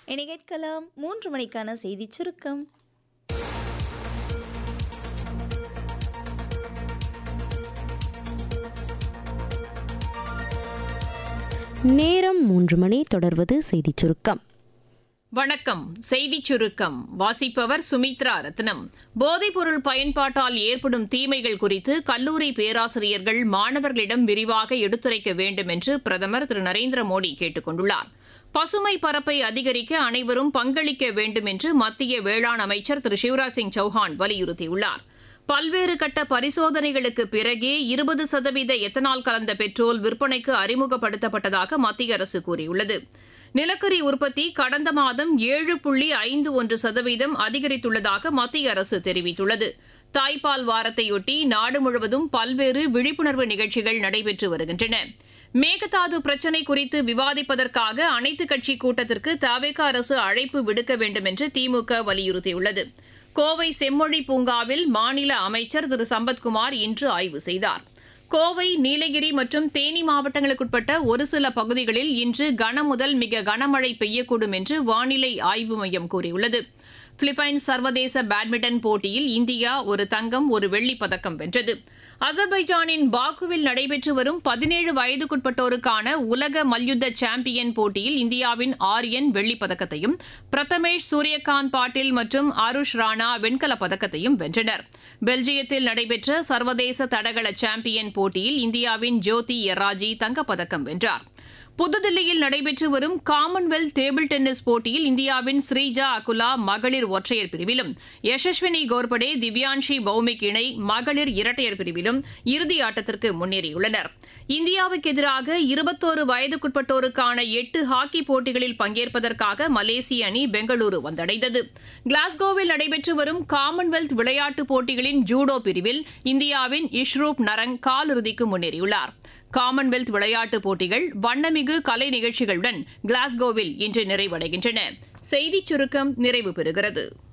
இனி கேட்கலாம் மூன்று மணிக்கான செய்திச் சுருக்கம் நேரம் மூன்று மணி தொடர்வது செய்திச் சுருக்கம் வணக்கம் செய்திச் சுருக்கம் வாசிப்பவர் சுமித்ரா ரத்னம் போதைப்பொருள் பயன்பாட்டால் ஏற்படும் தீமைகள் குறித்து கல்லூரி பேராசிரியர்கள் மாணவர்களிடம் விரிவாக எடுத்துரைக்க வேண்டும் என்று பிரதமர் திரு நரேந்திர மோடி கேட்டுக் கொண்டுள்ளார் பசுமை பரப்பை அதிகரிக்க அனைவரும் பங்களிக்க வேண்டும் என்று மத்திய வேளாண் அமைச்சர் திரு சிவராஜ் சிங் சௌஹான் வலியுறுத்தியுள்ளார் பல்வேறு கட்ட பரிசோதனைகளுக்கு பிறகே இருபது சதவீத எத்தனால் கலந்த பெட்ரோல் விற்பனைக்கு அறிமுகப்படுத்தப்பட்டதாக மத்திய அரசு கூறியுள்ளது நிலக்கரி உற்பத்தி கடந்த மாதம் ஏழு புள்ளி ஐந்து ஒன்று சதவீதம் அதிகரித்துள்ளதாக மத்திய அரசு தெரிவித்துள்ளது தாய்ப்பால் வாரத்தையொட்டி நாடு முழுவதும் பல்வேறு விழிப்புணர்வு நிகழ்ச்சிகள் நடைபெற்று வருகின்றன மேகதாது பிரச்சினை குறித்து விவாதிப்பதற்காக அனைத்துக் கட்சி கூட்டத்திற்கு தவேக அரசு அழைப்பு விடுக்க வேண்டும் என்று திமுக வலியுறுத்தியுள்ளது கோவை செம்மொழி பூங்காவில் மாநில அமைச்சர் திரு சம்பத்குமார் இன்று ஆய்வு செய்தார் கோவை நீலகிரி மற்றும் தேனி மாவட்டங்களுக்குட்பட்ட ஒரு சில பகுதிகளில் இன்று கனமுதல் மிக கனமழை பெய்யக்கூடும் என்று வானிலை ஆய்வு மையம் கூறியுள்ளது பிலிப்பைன்ஸ் சர்வதேச பேட்மிண்டன் போட்டியில் இந்தியா ஒரு தங்கம் ஒரு வெள்ளிப் பதக்கம் வென்றது அசர்பைஜானின் பாக்குவில் நடைபெற்று வரும் பதினேழு வயதுக்குட்பட்டோருக்கான உலக மல்யுத்த சாம்பியன் போட்டியில் இந்தியாவின் ஆரியன் வெள்ளிப் பதக்கத்தையும் பிரதமேஷ் சூரியகாந்த் பாட்டில் மற்றும் ஆருஷ் ராணா வெண்கலப் பதக்கத்தையும் வென்றனர் பெல்ஜியத்தில் நடைபெற்ற சர்வதேச தடகள சாம்பியன் போட்டியில் இந்தியாவின் ஜோதி எராஜி தங்கப்பதக்கம் வென்றார் புதுதில்லியில் நடைபெற்று வரும் காமன்வெல்த் டேபிள் டென்னிஸ் போட்டியில் இந்தியாவின் ஸ்ரீஜா அகுலா மகளிர் ஒற்றையர் பிரிவிலும் யசஸ்வினி கோர்படே திவ்யான்ஷி பௌமிக் இணை மகளிர் இரட்டையர் பிரிவிலும் இறுதி ஆட்டத்திற்கு முன்னேறியுள்ளனர் இந்தியாவுக்கு எதிராக இருபத்தோரு வயதுக்குட்பட்டோருக்கான எட்டு ஹாக்கி போட்டிகளில் பங்கேற்பதற்காக மலேசிய அணி பெங்களூரு வந்தடைந்தது கிளாஸ்கோவில் நடைபெற்று வரும் காமன்வெல்த் விளையாட்டுப் போட்டிகளின் ஜூடோ பிரிவில் இந்தியாவின் இஷ்ரூப் நரங் காலிறுதிக்கு முன்னேறியுள்ளார் காமன்வெல்த் விளையாட்டுப் போட்டிகள் வண்ணமிகு கலை நிகழ்ச்சிகளுடன் கிளாஸ்கோவில் இன்று நிறைவடைகின்றன செய்திச் சுருக்கம் நிறைவு பெறுகிறது